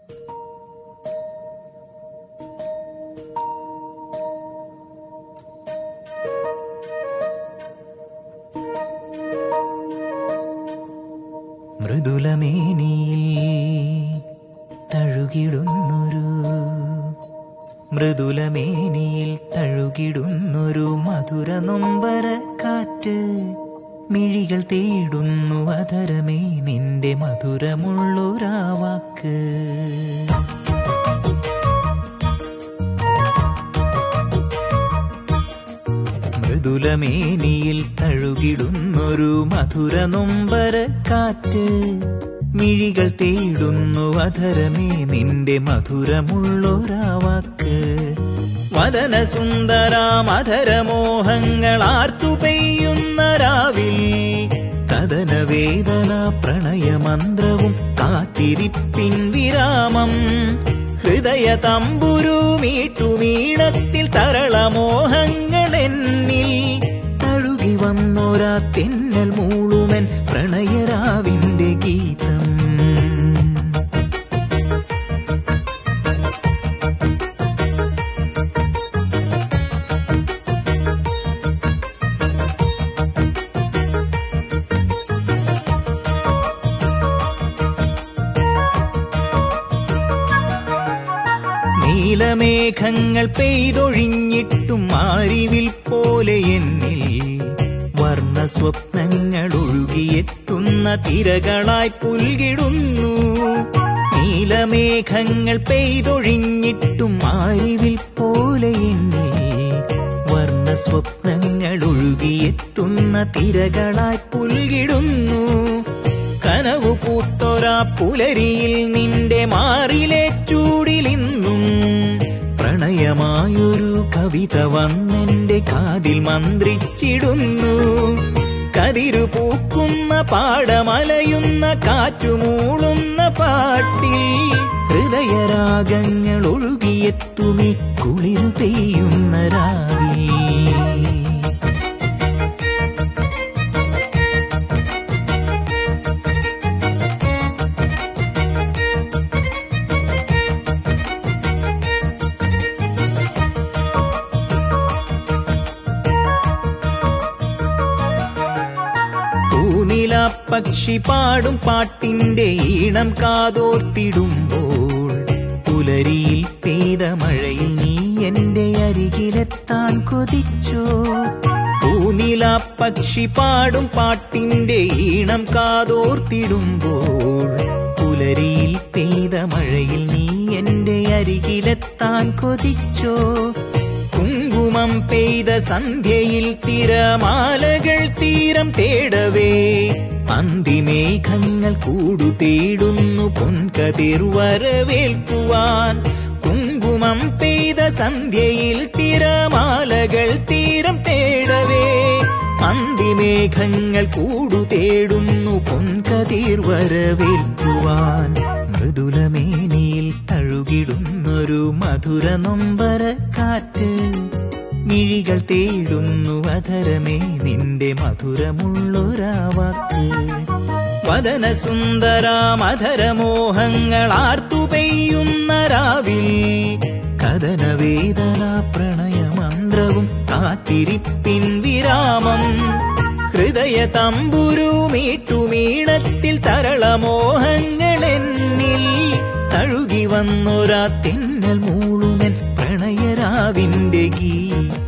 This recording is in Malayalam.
മൃദുലമേനിയിൽ തഴുകിടുന്നൊരു മൃദുലമേനിയിൽ തഴുകിടുന്നൊരു മധുര നൊമ്പര കാറ്റ് മിഴികൾ തേടുന്നു അതരമേ നിന്റെ മധുരമുള്ളൊരാവാക്ക് മൃദുലമേനിയിൽ തഴുകിടുന്നൊരു മധുര നൊമ്പര കാറ്റ് മിഴികൾ തേടുന്നു അധരമേ നിന്റെ മധുരമുള്ളൊരാവാക്ക് വദന സുന്ദരാമധരമോഹങ്ങൾ ആർത്തു പെയ്യുന്ന രാവിൽ കഥന വേദന പ്രണയമന്ത്രവും കാത്തിരിപ്പിൻ വിരാമം ഹൃദയ തമ്പുരു മീട്ടുമീണത്തിൽ തരളമോഹങ്ങൾ എന്നിൽ തഴുകി വന്നോരാ തെന്നൽ മൂളുമൻ പ്രണയരാവിന്റെ ഗീതം നീലമേഘങ്ങൾ പെയ്തൊഴിഞ്ഞിട്ടും മാരിവിൽ പോലെ എന്നിൽ വർണ്ണ സ്വപ്നങ്ങൾ ഒഴുകിയെത്തുന്ന തിരകളായി പുൽകിടുന്നു നീലമേഘങ്ങൾ പെയ്തൊഴിഞ്ഞിട്ടും മാരിവിൽ പോലെ എന്നിൽ വർണ്ണ സ്വപ്നങ്ങൾ ഒഴുകിയെത്തുന്ന തിരകളായി പുൽകിടുന്നു കനവു പൂത്തൊരാ പുലരിയിൽ നിന്റെ മാറിലെ ചൂടിലിന്നും പ്രണയമായൊരു കവിത വന്നെന്റെ കാതിൽ മന്ത്രിച്ചിടുന്നു കതിരു പൂക്കുന്ന പാടമലയുന്ന കാറ്റുമൂളുന്ന പാട്ടിൽ ഹൃദയരാഗങ്ങൾ ഒഴുകിയെത്തുമി കുളിരു പെയ്യുന്ന രാവിൽ പൂനില പക്ഷി പാടും പാട്ടിന്റെ ഈണം കാതോർത്തിടുമ്പോൾ പുലരിയിൽ പെയ്ത മഴയിൽ നീ എന്റെ അരികിലെത്താൻ കൊതിച്ചോ പൂനില പക്ഷി പാടും പാട്ടിന്റെ ഈണം കാതോർത്തിടുമ്പോൾ പുലരിയിൽ പെയ്ത മഴയിൽ നീ എന്റെ അരികിലെത്താൻ കൊതിച്ചോ കുങ്കുമം പെയ്ത സന്ധ്യയിൽ തിരമാലകൾ തീരം തേടവേ അന്തിമേഘങ്ങൾ കൂടു തേടുന്നു പൊൻകതിർ വരവേൽക്കുവാൻ കുങ്കുമം പെയ്ത സന്ധ്യയിൽ തിരമാലകൾ തീരം തേടവേ അന്തിമേഘങ്ങൾ കൂടു തേടുന്നു പൊൻകതിർ വരവേൽക്കുവാൻ മൃദുലമേനിയിൽ തഴുകിടുന്നൊരു മധുര നൊമ്പര കാറ്റ് മിഴികൾ തേടുന്നു അധരമേ നിന്റെ മധുരമുള്ളൊരാവാക്ക് വദന സുന്ദരാമധരമോഹങ്ങൾ ആർത്തു പെയ്യുന്ന രാവിൽ കഥന വേദന പ്രണയമന്ത്രവും കാത്തിരിപ്പിൻ വിരാമം ഹൃദയ തമ്പുരു മീട്ടുമീണത്തിൽ തരളമോഹങ്ങൾ എന്നിൽ തഴുകി വന്നൊരാ തെന്നൽ മൂളുമൻ പ്രണയരാവിന്റെ ഗീതം